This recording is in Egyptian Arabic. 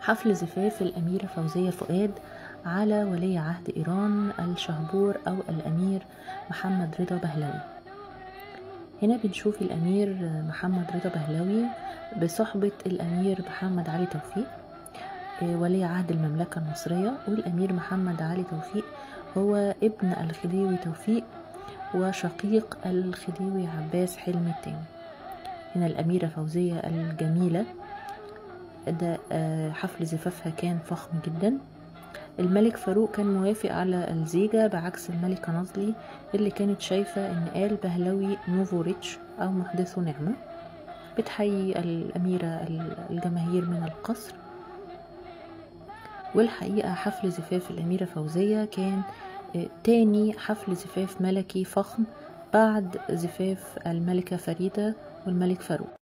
حفل زفاف الأميرة فوزية فؤاد على ولي عهد إيران الشهبور أو الأمير محمد رضا بهلوي هنا بنشوف الأمير محمد رضا بهلوي بصحبة الأمير محمد علي توفيق ولي عهد المملكة المصرية والأمير محمد علي توفيق هو ابن الخديوي توفيق وشقيق الخديوي عباس حلمي الثاني هنا الأميرة فوزية الجميلة ده حفل زفافها كان فخم جدا الملك فاروق كان موافق على الزيجة بعكس الملكة نازلي اللي كانت شايفة ان آل بهلوي نوفو ريتش او محدث نعمة بتحيي الأميرة الجماهير من القصر والحقيقة حفل زفاف الأميرة فوزية كان تاني حفل زفاف ملكي فخم بعد زفاف الملكة فريدة والملك فاروق